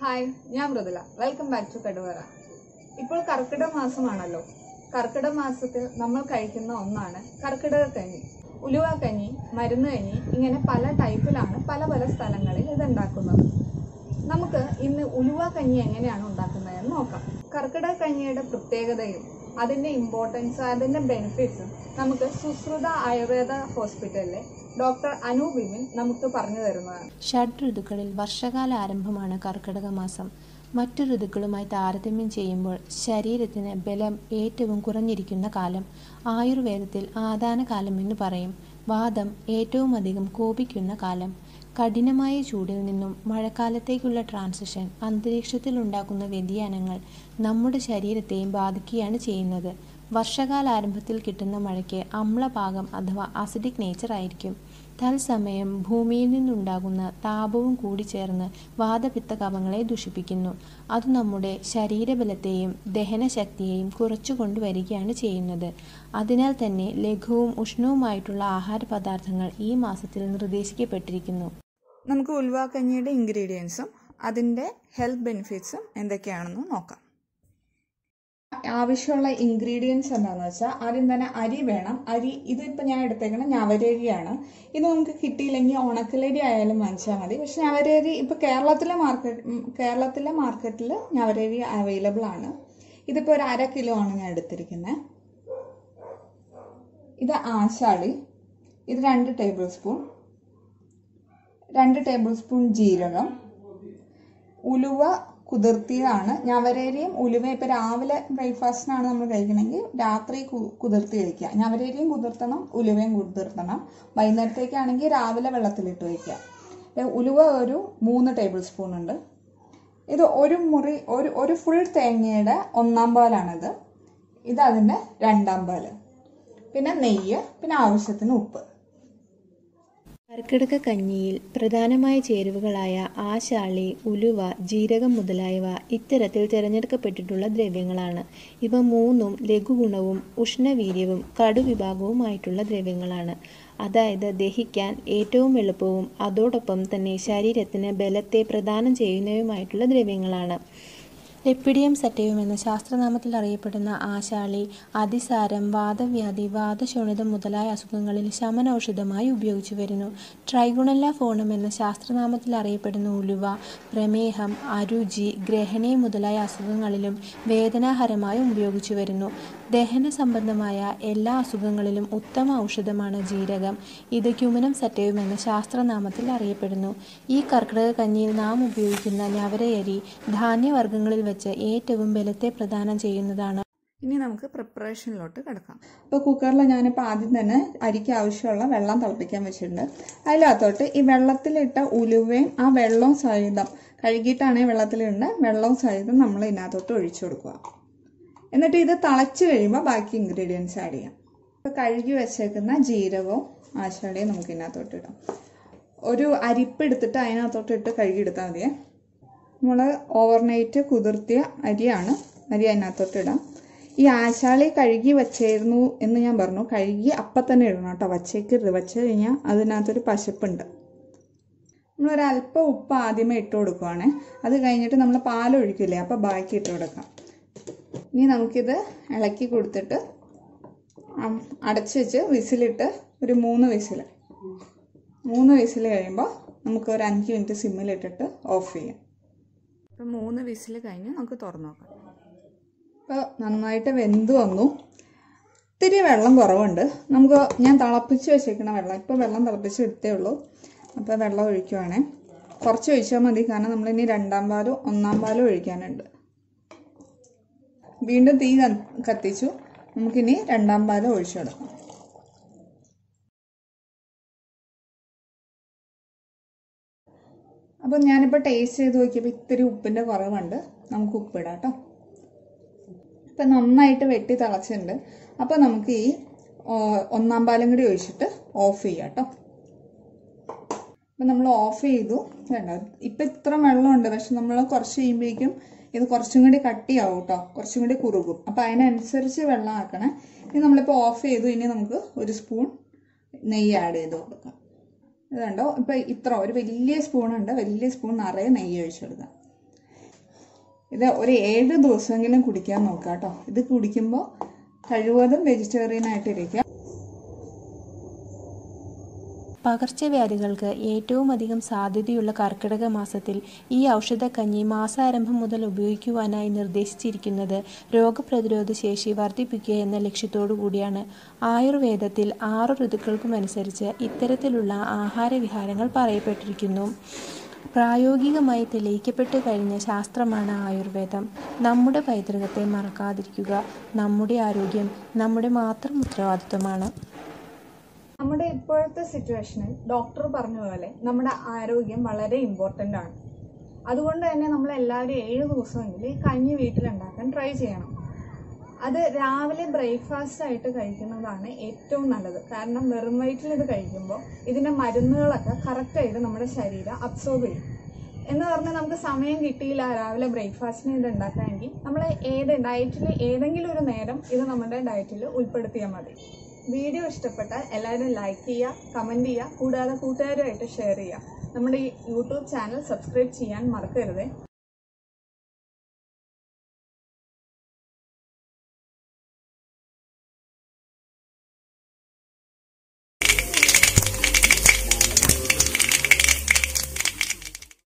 hi ഞാൻ Mridula welcome back to Kaduvara ഇപ്പോൾ കർക്കിടക മാസമാണല്ലോ കർക്കിടക മാസത്തിൽ നമ്മൾ കഴിക്കുന്ന ഒന്നാണ് കർക്കിടക കഞ്ഞി ഉലുവ കഞ്ഞി മരുന്ന് കഞ്ഞി ഇങ്ങനെ പല ടൈപ്പിലാണ് പല പല സ്ഥലങ്ങളിൽ ഇത് ഉണ്ടാക്കുന്നത് നമുക്ക് ഇന്ന് ഉലുവ കഞ്ഞി എങ്ങനെയാണ് ഉണ്ടാക്കുന്നതെന്ന് നോക്കാം കർക്കിടക കഞ്ഞിയുടെ പ്രത്യേകതയും അതിന്റെ ഇമ്പോർട്ടൻസ് അതിന്റെ ബെനിഫിറ്റ്സും നമുക്ക് സുശ്രുത ആയുർവേദ ഹോസ്പിറ്റലിലെ ഡോക്ടർ അനു ബിമിൻ നമുക്ക് പറഞ്ഞു തരുന്നതാണ് ഷഡ് ഋതുക്കളിൽ വർഷകാല ആരംഭമാണ് കർക്കിടക മാസം മറ്റു ഋതുക്കളുമായി താരതമ്യം ചെയ്യുമ്പോൾ ശരീരത്തിന് ബലം ഏറ്റവും കുറഞ്ഞിരിക്കുന്ന കാലം ആയുർവേദത്തിൽ ആദാന കാലം എന്ന് പറയും വാദം ഏറ്റവും അധികം കോപിക്കുന്ന കാലം കഠിനമായ ചൂടിൽ നിന്നും മഴക്കാലത്തേക്കുള്ള ട്രാൻസിഷൻ അന്തരീക്ഷത്തിൽ ഉണ്ടാക്കുന്ന വ്യതിയാനങ്ങൾ നമ്മുടെ ശരീരത്തെയും ബാധിക്കുകയാണ് ചെയ്യുന്നത് വർഷകാല ആരംഭത്തിൽ കിട്ടുന്ന മഴയ്ക്ക് അമ്ലപാകം അഥവാ അസിഡിക് നേച്ചർ ആയിരിക്കും തത്സമയം ഭൂമിയിൽ നിന്നുണ്ടാകുന്ന താപവും കൂടി ചേർന്ന് വാദപിത്ത കവങ്ങളെ ദുഷിപ്പിക്കുന്നു അത് നമ്മുടെ ശരീരബലത്തെയും ദഹനശക്തിയെയും കുറച്ചു കൊണ്ടുവരികയാണ് ചെയ്യുന്നത് അതിനാൽ തന്നെ ലഘുവും ഉഷ്ണവുമായിട്ടുള്ള ആഹാര പദാർത്ഥങ്ങൾ ഈ മാസത്തിൽ നിർദ്ദേശിക്കപ്പെട്ടിരിക്കുന്നു നമുക്ക് ഉൽവ കഞ്ഞിയുടെ ഇൻഗ്രീഡിയൻസും അതിൻ്റെ ഹെൽത്ത് ബെനിഫിറ്റ്സും എന്തൊക്കെയാണെന്ന് നോക്കാം ആവശ്യമുള്ള ഇൻഗ്രീഡിയൻസ് എന്താണെന്ന് വെച്ചാൽ ആദ്യം തന്നെ അരി വേണം അരി ഇതിപ്പോൾ ഞാൻ എടുത്തേക്കണ ഞവരരിയാണ് ഇത് നമുക്ക് കിട്ടിയില്ലെങ്കിൽ ഉണക്കലരി ആയാലും വാങ്ങിച്ചാൽ മതി പക്ഷെ ഞവരരി ഇപ്പോൾ കേരളത്തിലെ മാർക്കറ്റ് കേരളത്തിലെ മാർക്കറ്റിൽ ഞവരരി അവൈലബിൾ ആണ് ഇതിപ്പോൾ ഒരു അര കിലോ ആണ് ഞാൻ എടുത്തിരിക്കുന്നത് ഇത് ആശാളി ഇത് രണ്ട് ടേബിൾ സ്പൂൺ രണ്ട് ടേബിൾ സ്പൂൺ ജീരകം ഉലുവ കുതിർത്തിയതാണ് ഞവരേരിയും ഉലുവ ഇപ്പം രാവിലെ ബ്രേക്ക്ഫാസ്റ്റിനാണ് നമ്മൾ കഴിക്കണമെങ്കിൽ രാത്രി കു- കുതിർത്തി കഴിക്കുക ഞവരേരിയും കുതിർത്തണം ഉലുവയും കുതിർത്തണം വൈകുന്നേരത്തേക്കാണെങ്കിൽ രാവിലെ വെള്ളത്തിലിട്ട് വയ്ക്കുക ഏ, ഉലുവ ഒരു മൂന്ന് ടേബിൾ സ്പൂൺ ഉണ്ട് ഇത് ഒരു മുറി ഒരു ഒരു ഫുൾ തേങ്ങയുടെ ഒന്നാം പാലാണിത് ഇത് അതിൻ്റെ രണ്ടാം പാല് പിന്നെ നെയ്യ് പിന്നെ ആവശ്യത്തിന് ഉപ്പ് കർക്കിടക കഞ്ഞിയിൽ പ്രധാനമായ ചേരുവകളായ ആശാളി ഉലുവ ജീരകം മുതലായവ ഇത്തരത്തിൽ തിരഞ്ഞെടുക്കപ്പെട്ടിട്ടുള്ള ദ്രവ്യങ്ങളാണ് ഇവ മൂന്നും ലഘുഗുണവും ഉഷ്ണവീര്യവും കടുവിഭാഗവുമായിട്ടുള്ള ദ്രവ്യങ്ങളാണ് അതായത് ദഹിക്കാൻ ഏറ്റവും എളുപ്പവും അതോടൊപ്പം തന്നെ ശരീരത്തിന് ബലത്തെ പ്രദാനം ചെയ്യുന്നതുമായിട്ടുള്ള ദ്രവ്യങ്ങളാണ് ലെപ്പിഡിയം സറ്റയും എന്ന ശാസ്ത്രനാമത്തിൽ അറിയപ്പെടുന്ന ആശാളി അതിസാരം വാദവ്യാധി വാദശോണിതം മുതലായ അസുഖങ്ങളിൽ ശമനൌഷധമായി ഉപയോഗിച്ചു വരുന്നു ട്രൈഗുണല്ല ഫോണം എന്ന ശാസ്ത്രനാമത്തിൽ അറിയപ്പെടുന്ന ഉലുവ പ്രമേഹം അരുചി ഗ്രഹണി മുതലായ അസുഖങ്ങളിലും വേദനാഹരമായും ഉപയോഗിച്ചു വരുന്നു ദഹന സംബന്ധമായ എല്ലാ അസുഖങ്ങളിലും ഉത്തമ ഔഷധമാണ് ജീരകം ഇത് ക്യുമിനം സറ്റയും എന്ന ശാസ്ത്രനാമത്തിൽ അറിയപ്പെടുന്നു ഈ കർക്കിടക കഞ്ഞിയിൽ നാം ഉപയോഗിക്കുന്ന ഞവരയരി ധാന്യവർഗ്ഗങ്ങളിൽ വെച്ച് ഏറ്റവും ബലത്തെ പ്രദാനം ചെയ്യുന്നതാണ് ഇനി നമുക്ക് പ്രിപ്പറേഷനിലോട്ട് കിടക്കാം ഇപ്പോൾ കുക്കറിൽ ഞാനിപ്പോൾ ആദ്യം തന്നെ അരിക്ക് ആവശ്യമുള്ള വെള്ളം തിളപ്പിക്കാൻ വെച്ചിട്ടുണ്ട് അതിനകത്തോട്ട് ഈ വെള്ളത്തിലിട്ട ഉലുവയും ആ വെള്ളവും സഹിതം കഴുകിയിട്ടാണ് ഈ വെള്ളത്തിലിടേണ്ട വെള്ളവും സഹിതം നമ്മൾ ഇതിനകത്തോട്ട് ഒഴിച്ചു കൊടുക്കുക എന്നിട്ട് ഇത് തിളച്ച് കഴിയുമ്പോൾ ബാക്കി ഇൻഗ്രീഡിയൻസ് ആഡ് ചെയ്യാം ഇപ്പോൾ കഴുകി വെച്ചേക്കുന്ന ജീരകവും ആശാളിയും നമുക്ക് ഇതിനകത്തോട്ട് ഇടാം ഒരു അരിപ്പ് എടുത്തിട്ട് അതിനകത്തോട്ട് ഇട്ട് കഴുകി എടുത്താൽ മതിയേ നമ്മൾ ഓവർനൈറ്റ് കുതിർത്തിയ അരിയാണ് അരി അതിനകത്തോട്ട് ഇടാം ഈ ആശാളി കഴുകി വച്ചായിരുന്നു എന്ന് ഞാൻ പറഞ്ഞു കഴുകി അപ്പം തന്നെ ഇടണം കേട്ടോ വച്ചേക്കരുത് വച്ച് കഴിഞ്ഞാൽ അതിനകത്തൊരു പശപ്പുണ്ട് നമ്മളൊരല്പം ഉപ്പ് ആദ്യമേ ഇട്ട് കൊടുക്കുവാണ് അത് കഴിഞ്ഞിട്ട് നമ്മൾ പാലൊഴിക്കില്ലേ അപ്പോൾ ബാക്കി ഇട്ട് കൊടുക്കാം ഇനി നമുക്കിത് ഇളക്കി കൊടുത്തിട്ട് അം- അടച്ച് വെച്ച് വിസിലിട്ട് ഒരു മൂന്ന് വിസിൽ മൂന്ന് വിസിൽ കഴിയുമ്പോൾ നമുക്ക് ഒരു അഞ്ച് മിനിറ്റ് സിമ്മിലിട്ടിട്ട് ഓഫ് ചെയ്യാം ഇപ്പം മൂന്ന് വിസിൽ കഴിഞ്ഞ് നമുക്ക് തുറന്നു നോക്കാം ഇപ്പോൾ നന്നായിട്ട് വെന്ത് വന്നു ഇത്തിരി വെള്ളം കുറവുണ്ട് നമുക്ക് ഞാൻ തിളപ്പിച്ച് വെച്ചേക്കണ വെള്ളം ഇപ്പോൾ വെള്ളം തിളപ്പിച്ച് എടുത്തേ ഉള്ളൂ അപ്പോൾ വെള്ളം ഒഴിക്കുവാണേ കുറച്ച് ഒഴിച്ചാൽ മതി കാരണം നമ്മളിനി രണ്ടാം പാലും ഒന്നാം പാലും ഒഴിക്കാനുണ്ട് വീണ്ടും തീ ക- കത്തിച്ചു നമുക്കിനി രണ്ടാം പാലും ഒഴിച്ചു കൊടുക്കാം അപ്പോൾ ഞാനിപ്പോൾ ടേസ്റ്റ് ചെയ്ത് നോക്കിയപ്പോൾ ഇത്തിരി ഉപ്പിൻ്റെ കുറവുണ്ട് നമുക്ക് ഉപ്പിടാം കേട്ടോ ഇപ്പം നന്നായിട്ട് വെട്ടി തിളച്ചിട്ടുണ്ട് അപ്പോൾ നമുക്ക് ഈ ഓ, ഒന്നാം പാലും കൂടി ഒഴിച്ചിട്ട് ഓഫ് ചെയ്യാം കേട്ടോ അപ്പം നമ്മൾ ഓഫ് ചെയ്തു വേണ്ട ഇപ്പം ഇത്ര വെള്ളമുണ്ട് പക്ഷെ നമ്മൾ കുറച്ച് കഴിയുമ്പോഴേക്കും ഇത് കുറച്ചും കൂടി കട്ടിയാവും കേട്ടോ കുറച്ചും കൂടി കുറുകും അപ്പം അതിനനുസരിച്ച് വെള്ളം ആക്കണേ ഇനി നമ്മളിപ്പോൾ ഓഫ് ചെയ്തു ഇനി നമുക്ക് ഒരു സ്പൂൺ നെയ്യ് ആഡ് ചെയ്ത് കൊടുക്കാം ഇത് കണ്ടോ ഇപ്പം ഇത്ര ഒരു വലിയ സ്പൂൺ ഉണ്ട് വലിയ സ്പൂൺ നിറയെ നെയ്യ് ഒഴിച്ചു കൊടുക്കാം ഇത് ഒരു ഏഴ് ദിവസമെങ്കിലും കുടിക്കാൻ നോക്കുക കേട്ടോ ഇത് കുടിക്കുമ്പോൾ കഴിവതും വെജിറ്റേറിയൻ ആയിട്ടിരിക്കുക പകർച്ചവ്യാധികൾക്ക് ഏറ്റവും അധികം സാധ്യതയുള്ള കർക്കിടക മാസത്തിൽ ഈ ഔഷധക്കഞ്ഞി മാസാരംഭം മുതൽ ഉപയോഗിക്കുവാനായി നിർദ്ദേശിച്ചിരിക്കുന്നത് രോഗപ്രതിരോധ ശേഷി വർദ്ധിപ്പിക്കുക എന്ന ലക്ഷ്യത്തോടു കൂടിയാണ് ആയുർവേദത്തിൽ ആറ് ഋതുക്കൾക്കുമനുസരിച്ച് ഇത്തരത്തിലുള്ള ആഹാരവിഹാരങ്ങൾ പറയപ്പെട്ടിരിക്കുന്നു പ്രായോഗികമായി തെളിയിക്കപ്പെട്ട് കഴിഞ്ഞ ശാസ്ത്രമാണ് ആയുർവേദം നമ്മുടെ പൈതൃകത്തെ മറക്കാതിരിക്കുക നമ്മുടെ ആരോഗ്യം നമ്മുടെ മാത്രം ഉത്തരവാദിത്വമാണ് നമ്മുടെ ഇപ്പോഴത്തെ സിറ്റുവേഷനിൽ ഡോക്ടർ പറഞ്ഞ പോലെ നമ്മുടെ ആരോഗ്യം വളരെ ഇമ്പോർട്ടൻ്റ് ആണ് അതുകൊണ്ട് തന്നെ നമ്മൾ എല്ലാവരും ഏഴ് ദിവസമെങ്കിലും ഈ കഞ്ഞി വീട്ടിലുണ്ടാക്കാൻ ട്രൈ ചെയ്യണം അത് രാവിലെ ബ്രേക്ക്ഫാസ്റ്റ് ആയിട്ട് കഴിക്കുന്നതാണ് ഏറ്റവും നല്ലത് കാരണം വെറും വയറ്റിൽ ഇത് കഴിക്കുമ്പോൾ ഇതിൻ്റെ മരുന്നുകളൊക്കെ കറക്റ്റായിട്ട് നമ്മുടെ ശരീരം അബ്സോർബ് ചെയ്യും എന്ന് പറഞ്ഞാൽ നമുക്ക് സമയം കിട്ടിയില്ല രാവിലെ ബ്രേക്ക്ഫാസ്റ്റിന് ഇത് ഉണ്ടാക്കാമെങ്കിൽ നമ്മൾ ഏത് ഡയറ്റിൽ ഏതെങ്കിലും ഒരു നേരം ഇത് നമ്മുടെ ഡയറ്റിൽ ഉൾപ്പെടുത്തിയാൽ മതി വീഡിയോ ഇഷ്ടപ്പെട്ടാൽ എല്ലാവരും ലൈക്ക് ചെയ്യുക കമൻറ്റ് ചെയ്യുക കൂടാതെ കൂട്ടുകാരുമായിട്ട് ഷെയർ ചെയ്യുക നമ്മുടെ ഈ യൂട്യൂബ് ചാനൽ സബ്സ്ക്രൈബ് ചെയ്യാൻ മറക്കരുത്